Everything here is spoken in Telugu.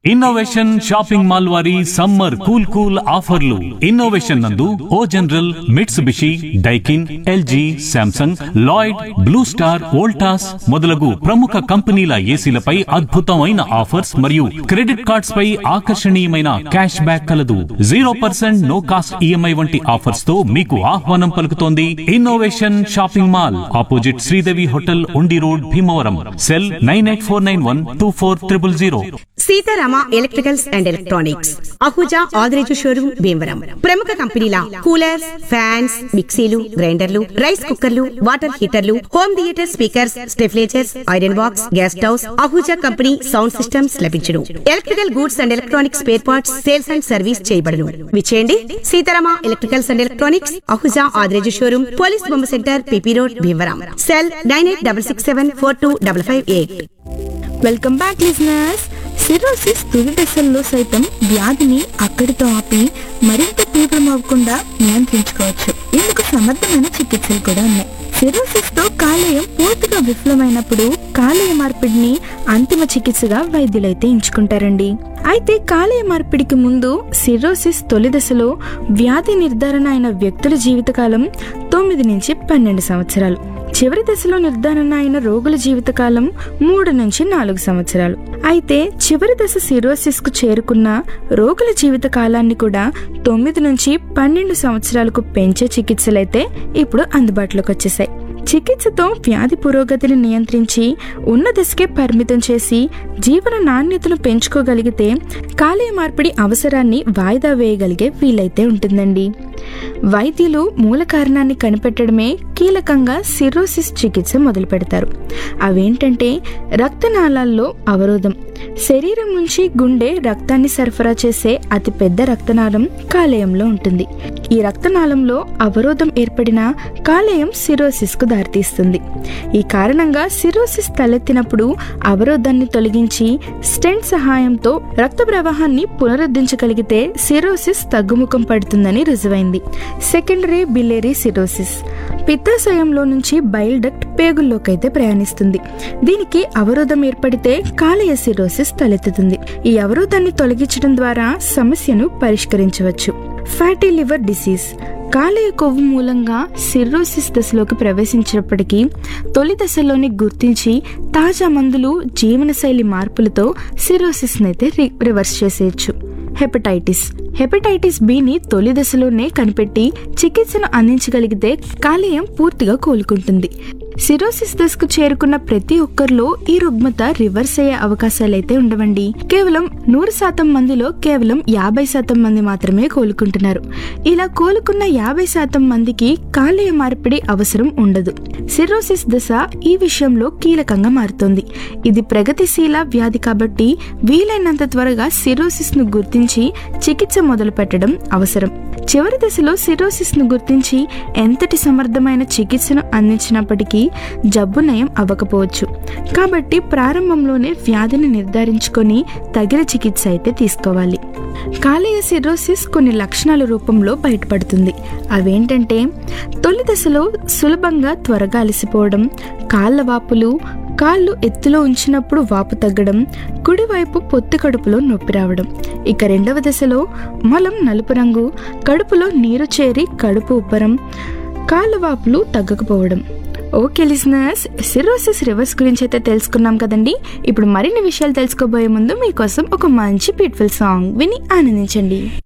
ఇన్నోవేషన్ షాపింగ్ మాల్ వారి సమ్మర్ కూల్ కూల్ ఆఫర్లు ఇన్నోవేషన్ నందు O General Mitsubishi Daikin LG Samsung Lloyd Blue Star Voltas మొదలగు ప్రముఖ కంపెనీల ఏసీలపై అద్భుతమైన ఆఫర్స్ మరియు క్రెడిట్ కార్డ్స్ పై ఆకర్షణీయమైన క్యాష్ బ్యాక్ కలదు zero percent no cost EMI వంటి ఆఫర్స్ తో మీకు ఆహ్వానం పలుకుతోంది innovation shopping mall opposite Sridevi hotel Undi road Bhimavaram cell nine eight four nine one two four triple zero Seetharama electricals and electronics Ahuja Adireju showroom Bhimavaram ప్రముఖ కంపెనీల కూలర్స్ ఫ్యాన్స్ మిక్సీలు గ్రైండర్లు రైస్ కుక్కర్లు వాటర్ హీటర్లు home theatre speakers stabilisers iron box gas stoves Ahuja company sound systems లభించును electrical goods and electronics spare parts sales and service చేయబడును విచేయండి Seetharama electricals and electronics Ahuja Adireju showroom police బొమ్మ centre PP road Bhimavaram cell nine eight double six seven four two double five eight welcome back listeners cirrhosis తుది దశల్లో సైతం వ్యాధిని అక్కడితో ఆపి మరింత తీవ్రం అవ్వకుండా నియంత్రించుకోవచ్చు ఇందుకు సమర్థమైన చికిత్సలు కూడా ఉన్నాయి సిరోసిస్ తో కాలేయం పూర్తిగా విఫలమైనప్పుడు కాలేయ మార్పిడిని అంతిమ చికిత్సగా వైద్యులైతే ఎంచుకుంటారండి అయితే కాలేయ మార్పిడికి ముందు సిరోసిస్ తొలి దశలో వ్యాధి నిర్ధారణ అయిన వ్యక్తుల జీవితకాలం తొమ్మిది నుంచి పన్నెండు సంవత్సరాలు చివరి దశలో నిర్ధారణ అయిన రోగుల జీవితకాలం మూడు నుంచి నాలుగు సంవత్సరాలు అయితే చివరి దశ సిరోసిస్ కు చేరుకున్న రోగుల జీవిత కాలాన్ని కూడా తొమ్మిది నుంచి పన్నెండు సంవత్సరాలకు పెంచే చికిత్సలైతే ఇప్పుడు అందుబాటులోకి వచ్చేసాయి చికిత్సతో వ్యాధి పురోగతిని నియంత్రించి ఉన్న దశకే పరిమితం చేసి జీవన నాణ్యతను పెంచుకోగలిగితే కాలేయ మార్పిడి అవసరాన్ని వాయిదా వేయగలిగే వీలైతే ఉంటుందండి వైద్యులు మూల కారణాన్ని కనిపెట్టడమే కీలకంగా సిరోసిస్ చికిత్స మొదలు పెడతారు అవేంటంటే రక్తనాళాల్లో అవరోధం శరీరం నుంచి గుండె రక్తాన్ని సరఫరా చేసే అతి పెద్ద రక్తనాళం కాలేయంలో ఉంటుంది ఈ రక్తనాళంలో అవరోధం ఏర్పడిన కాలేయం సిరోసిస్ కు దారితీస్తుంది ఈ కారణంగా సిరోసిస్ తలెత్తినప్పుడు అవరోధాన్ని తొలగించి స్టెంట్ సహాయంతో రక్త ప్రవాహాన్ని పునరుద్ధరించగలిగితే సిరోసిస్ తగ్గుముఖం పడుతుందని రుజువైంది సెకండరీ బిలేరీ సిరోసిస్ పిత్తాశయంలో నుంచి బైల్ డక్ట్ పేగుల్లోకైతే ప్రయాణిస్తుంది దీనికి అవరోధం ఏర్పడితే కాలేయ సిరోసిస్ తలెత్తుతుంది ఈ అవరోధాన్ని తొలగించడం ద్వారా సమస్యను పరిష్కరించవచ్చు ఫ్యాటీ లివర్ డిసీజ్ కాలేయ కొవ్వు మూలంగా సిర్రోసిస్ దశలోకి ప్రవేశించినప్పటికీ తొలి దశలోని గుర్తించి తాజా మందులు జీవనశైలి మార్పులతో సిరోసిస్ అయితే రివర్స్ చేసేయచ్చు హెపటైటిస్ హెపటైటిస్ బిని తొలి దశలోనే కనిపెట్టి చికిత్సను అందించగలిగితే కాలేయం పూర్తిగా కోలుకుంటుంది సిరోసిస్ దశకు చేరుకున్న ప్రతి ఒక్కరిలో ఈ రుగ్మత రివర్స్ అయ్యే అవకాశాలైతే ఉండవండి కేవలం నూరు శాతం మందిలో కేవలం యాభై శాతం మంది మాత్రమే కోలుకుంటున్నారు ఇలా కోలుకున్న యాభై శాతం మందికి కాలేయ మార్పిడి అవసరం ఉండదు సిరోసిస్ దశ ఈ విషయంలో కీలకంగా మారుతోంది ఇది ప్రగతిశీల వ్యాధి కాబట్టి వీలైనంత త్వరగా సిరోసిస్ ను గుర్తించి చికిత్స మొదలు పెట్టడం అవసరం చివరి దశలో సిరోసిస్ ను గుర్తించి ఎంతటి సమర్థమైన చికిత్సను అందించినప్పటికీ జబ్బు నయం అవ్వకపోవచ్చు కాబట్టి ప్రారంభంలోనే వ్యాధిని నిర్ధారించుకొని తగిన చికిత్స అయితే తీసుకోవాలి కాలేయ సిరోసిస్ కొన్ని లక్షణాల రూపంలో బయటపడుతుంది అవేంటంటే తొలి దశలో సులభంగా త్వరగా అలసిపోవడం కాళ్ళ వాపులు కాళ్ళు ఎత్తులో ఉంచినప్పుడు వాపు తగ్గడం కుడివైపు పొత్తి కడుపులో నొప్పి రావడం ఇక రెండవ దశలో మలం నలుపు రంగు కడుపులో నీరు చేరి కడుపు ఉబ్బరం కాళ్ళ వాపులు తగ్గకపోవడం ఓకే లిసనర్స్ సిరోసిస్ రివర్స్ గురించి అయితే తెలుసుకున్నాం కదండి ఇప్పుడు మరిన్ని విషయాలు తెలుసుకోబోయే ముందు మీకోసం ఒక మంచి బ్యూటిఫుల్ సాంగ్ విని ఆనందించండి